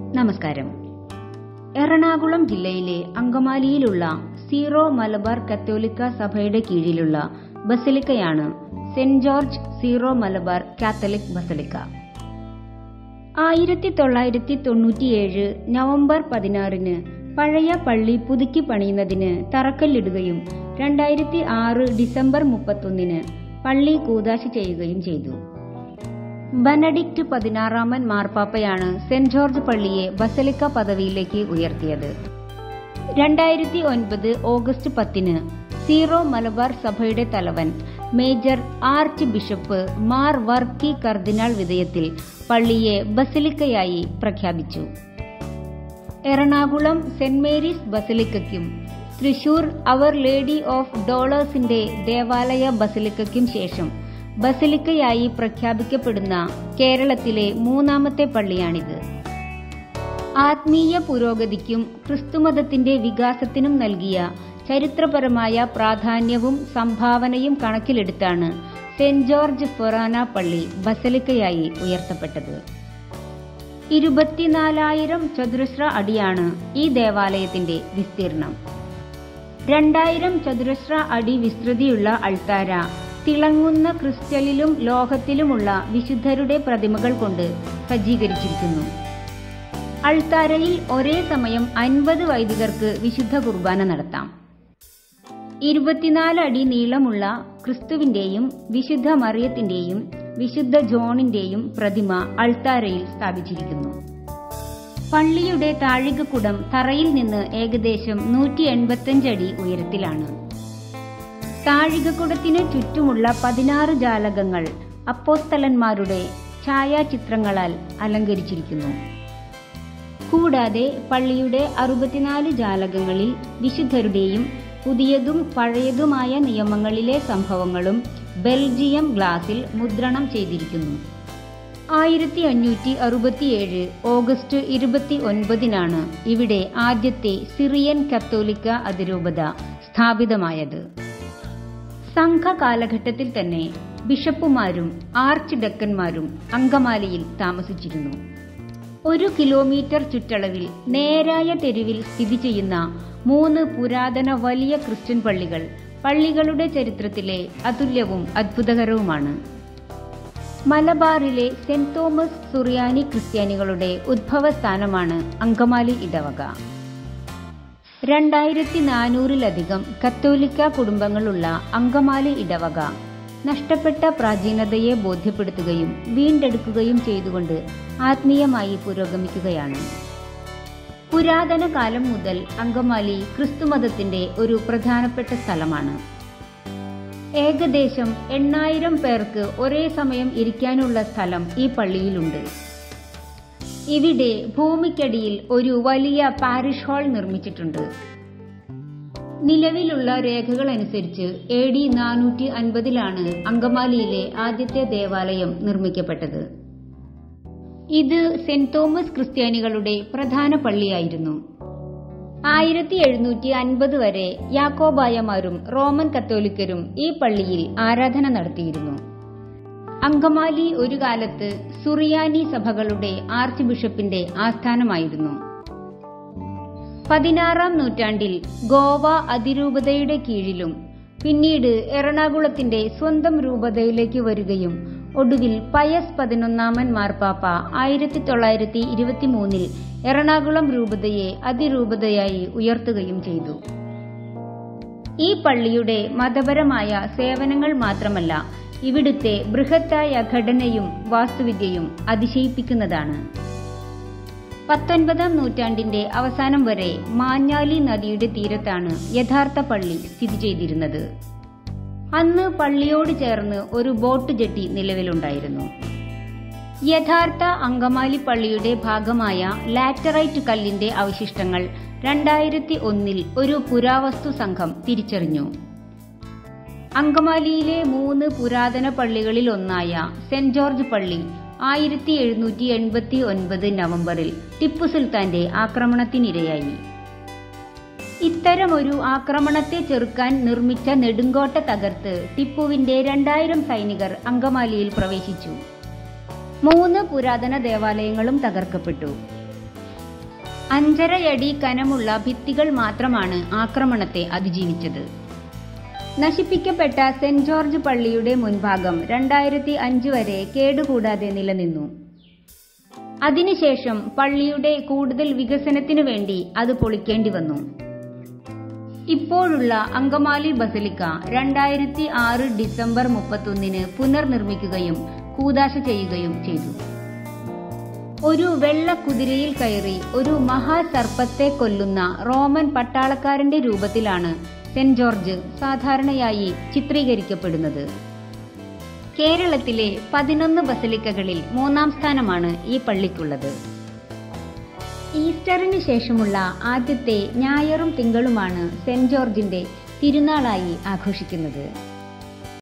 നമസ്കാരം എറണാകുളം ജില്ലയിലെ അങ്കമാലിയിലുള്ള സീറോ മലബാർ കത്തോലിക്ക സഭയുടെ കീഴിലുള്ള ബസിലിക്കയാണ് saint George Syro Malabar Catholic basilica ആയിരത്തി തൊള്ളായിരത്തി തൊണ്ണൂറ്റിയേഴ് നവംബർ പതിനാറിന് പഴയ പള്ളി പുതുക്കി പണിയുന്നതിന് തറക്കല്ലിടുകയും രണ്ടായിരത്തി ആറ് ഡിസംബർ മുപ്പത്തൊന്നിന് പള്ളി കൂതാശ ചെയ്യുകയും ചെയ്തു ബനഡിക്റ്റ് പതിനാറാമൻ മാർപ്പാപ്പയാണ് സെന്റ് ജോർജ് പള്ളിയെ ബസലിക്ക പദവിയിലേക്ക് ഉയർത്തിയത് രണ്ടായിരത്തി ഒൻപത് ഓഗസ്റ്റ് പത്തിന് സീറോ മലബാർ സഭയുടെ തലവൻ major archbishop Mar Varkey കർദിനാൾ വിധേയത്തിൽ പള്ളിയെ ബസലിക്കയായി പ്രഖ്യാപിച്ചു എറണാകുളം സെന്റ് മേരീസ് ബസലിക്കയ്ക്കും തൃശൂർ അവർ ലേഡി ഓഫ് ഡോളേഴ്സിന്റെ ദേവാലയ ബസലിക്കയ്ക്കും ശേഷം ബസലിക്കയായി പ്രഖ്യാപിക്കപ്പെടുന്ന കേരളത്തിലെ മൂന്നാമത്തെ പള്ളിയാണിത് ആത്മീയ പുരോഗതിക്കും ക്രിസ്തുമതത്തിന്റെ വികാസത്തിനും നൽകിയ ചരിത്രപരമായ പ്രാധാന്യവും സംഭാവനയും കണക്കിലെടുത്താണ് സെന്റ് ജോർജ് ഫൊറാന പള്ളി ബസലിക്കയായി ഉയർത്തപ്പെട്ടത് ഇരുപത്തിനാലായിരം ചതുരശ്ര അടിയാണ് ഈ ദേവാലയത്തിന്റെ വിസ്തീർണം രണ്ടായിരം ചതുരശ്ര അടി വിസ്തൃതിയുള്ള അൾത്താര തിളങ്ങുന്ന ക്രിസ്റ്റലിലും ലോഹത്തിലുമുള്ള വിശുദ്ധരുടെ പ്രതിമകൾ കൊണ്ട് സജ്ജീകരിച്ചിരിക്കുന്നു അൾത്താരയിൽ ഒരേ സമയം അൻപത് വൈദികർക്ക് വിശുദ്ധ കുർബാന നടത്താം ഇരുപത്തിനാല് അടി നീളമുള്ള ക്രിസ്തുവിന്റെയും വിശുദ്ധ മറിയത്തിന്റെയും വിശുദ്ധ ജോണിന്റെയും പ്രതിമ അൾത്താരയിൽ സ്ഥാപിച്ചിരിക്കുന്നു പള്ളിയുടെ താഴികക്കുടം തറയിൽ നിന്ന് ഏകദേശം നൂറ്റി എൺപത്തിയഞ്ച് അടി ഉയരത്തിലാണ് താഴികക്കുടത്തിന് ചുറ്റുമുള്ള പതിനാറ് ജാലകങ്ങൾ അപ്പോസ്തലന്മാരുടെ ഛായാചിത്രങ്ങളാൽ അലങ്കരിച്ചിരിക്കുന്നു കൂടാതെ പള്ളിയുടെ അറുപത്തിനാല് ജാലകങ്ങളിൽ വിശുദ്ധരുടെയും പുതിയതും പഴയതുമായ നിയമങ്ങളിലെ സംഭവങ്ങളും ബെൽജിയം ഗ്ലാസിൽ മുദ്രണം ചെയ്തിരിക്കുന്നു ആയിരത്തി അഞ്ഞൂറ്റി അറുപത്തിയേഴ് ഓഗസ്റ്റ് ഇരുപത്തി ഒൻപതിനാണ് ഇവിടെ ആദ്യത്തെ സിറിയൻ കത്തോലിക്ക അതിരൂപത സ്ഥാപിതമായത് സംഘ കാലഘട്ടത്തിൽ തന്നെ ബിഷപ്പുമാരും ആർച്ച് ഡക്കന്മാരും അങ്കമാലിയിൽ താമസിച്ചിരുന്നു ഒരു കിലോമീറ്റർ ചുറ്റളവിൽ നേരായ തെരുവിൽ സ്ഥിതി ചെയ്യുന്ന മൂന്ന് പുരാതന വലിയ ക്രിസ്ത്യൻ പള്ളികൾ പള്ളികളുടെ ചരിത്രത്തിലെ അതുല്യവും അത്ഭുതകരവുമാണ് മലബാറിലെ സെന്റ് തോമസ് സുറിയാനി ക്രിസ്ത്യാനികളുടെ ഉദ്ഭവസ്ഥാനമാണ് അങ്കമാലി ഇടവക രണ്ടായിരത്തി നാനൂറിലധികം കത്തോലിക്ക കുടുംബങ്ങളുള്ള അങ്കമാലി ഇടവക നഷ്ടപ്പെട്ട പ്രാചീനതയെ ബോധ്യപ്പെടുത്തുകയും വീണ്ടെടുക്കുകയും ചെയ്തുകൊണ്ട് ആത്മീയമായി പുരോഗമിക്കുകയാണ് പുരാതന കാലം മുതൽ അങ്കമാലി ക്രിസ്തുമതത്തിന്റെ ഒരു പ്രധാനപ്പെട്ട സ്ഥലമാണ് ഏകദേശം എണ്ണായിരം പേർക്ക് ഒരേ സമയം ഇരിക്കാനുള്ള സ്ഥലം ഈ പള്ളിയിലുണ്ട് ഇവിടെ ഭൂമിക്കടിയിൽ ഒരു വലിയ പാരിഷ് ഹാൾ നിർമ്മിച്ചിട്ടുണ്ട് നിലവിലുള്ള രേഖകൾ അനുസരിച്ച് എ ഡി നാനൂറ്റി അൻപതിലാണ് അങ്കമാലിയിലെ ആദ്യത്തെ ദേവാലയം നിർമ്മിക്കപ്പെട്ടത് ഇത് സെന്റ് തോമസ് ക്രിസ്ത്യാനികളുടെ പ്രധാന പള്ളിയായിരുന്നു ആയിരത്തി എഴുന്നൂറ്റി അൻപത് വരെ യാക്കോബായമാരും റോമൻ കത്തോലിക്കരും ഈ പള്ളിയിൽ ആരാധന നടത്തിയിരുന്നു അങ്കമാലി ഒരു കാലത്ത് സുറിയാനി സഭകളുടെ ആർച്ച് ബിഷപ്പിന്റെ ആസ്ഥാനമായിരുന്നു പതിനാറാം നൂറ്റാണ്ടിൽ ഗോവ അതിരൂപതയുടെ കീഴിലും പിന്നീട് എറണാകുളത്തിന്റെ സ്വന്തം രൂപതയിലേക്ക് വരികയും ഒടുവിൽ പയസ് പതിനൊന്നാമൻ മാർപ്പാപ്പ ആയിരത്തി തൊള്ളായിരത്തി ഇരുപത്തിമൂന്നിൽ എറണാകുളം രൂപതയെ അതിരൂപതയായി ഉയർത്തുകയും ചെയ്തു ഈ പള്ളിയുടെ മതപരമായ സേവനങ്ങൾ മാത്രമല്ല ഇവിടുത്തെ ബൃഹത്തായ ഘടനയും വാസ്തുവിദ്യയും അതിശയിപ്പിക്കുന്നതാണ് പത്തൊൻപതാം നൂറ്റാണ്ടിന്റെ അവസാനം വരെ മാഞ്ഞാലി നദിയുടെ തീരത്താണ് യഥാർത്ഥ പള്ളി സ്ഥിതി ചെയ്തിരുന്നത് അന്ന് പള്ളിയോട് ചേർന്ന് ഒരു ബോട്ട് ജെട്ടി നിലവിലുണ്ടായിരുന്നു യഥാർത്ഥ അങ്കമാലി പള്ളിയുടെ ഭാഗമായ ലാറ്ററൈറ്റ് കല്ലിന്റെ അവശിഷ്ടങ്ങൾ രണ്ടായിരത്തി ഒന്നിൽ ഒരു പുരാവസ്തു സംഘം തിരിച്ചറിഞ്ഞു അങ്കമാലിയിലെ മൂന്ന് പുരാതന പള്ളികളിൽ ഒന്നായ സെന്റ് ജോർജ് പള്ളി ആയിരത്തി എഴുന്നൂറ്റി എൺപത്തി ഒൻപത് നവംബറിൽ ടിപ്പു സുൽത്താന്റെ ആക്രമണത്തിനിരയായി ഇത്തരമൊരു ആക്രമണത്തെ ചെറുക്കാൻ നിർമ്മിച്ച നെടുങ്കോട്ട തകർത്ത് ടിപ്പുവിന്റെ രണ്ടായിരം സൈനികർ അങ്കമാലിയിൽ പ്രവേശിച്ചു മൂന്ന് പുരാതന ദേവാലയങ്ങളും തകർക്കപ്പെട്ടു അഞ്ചരയടി കനമുള്ള ഭിത്തികൾ മാത്രമാണ് ആക്രമണത്തെ അതിജീവിച്ചത് നശിപ്പിക്കപ്പെട്ട സെന്റ് ജോർജ് പള്ളിയുടെ മുൻഭാഗം രണ്ടായിരത്തി അഞ്ച് വരെ കേടുകൂടാതെ നിലനിന്നു അതിനുശേഷം പള്ളിയുടെ കൂടുതൽ വികസനത്തിനു വേണ്ടി അത് പൊളിക്കേണ്ടി വന്നു ഇപ്പോഴുള്ള അങ്കമാലി ബസലിക്ക രണ്ടായിരത്തി ആറ് ഡിസംബർ മുപ്പത്തൊന്നിന് പുനർനിർമ്മിക്കുകയും കൂതാശ ചെയ്യുകയും ചെയ്തു ഒരു വെള്ള കുതിരയിൽ കയറി ഒരു മഹാസർപ്പത്തെ കൊല്ലുന്ന റോമൻ പട്ടാളക്കാരന്റെ രൂപത്തിലാണ് സെന്റ് ജോർജ് സാധാരണയായി ചിത്രീകരിക്കപ്പെടുന്നത് കേരളത്തിലെ പതിനൊന്ന് ബസലിക്കകളിൽ മൂന്നാം സ്ഥാനമാണ് ഈ പള്ളിക്കുള്ളത് ഈസ്റ്ററിന് ശേഷമുള്ള ആദ്യത്തെ ഞായറും തിങ്കളുമാണ് സെന്റ് ജോർജിന്റെ തിരുനാളായി ആഘോഷിക്കുന്നത്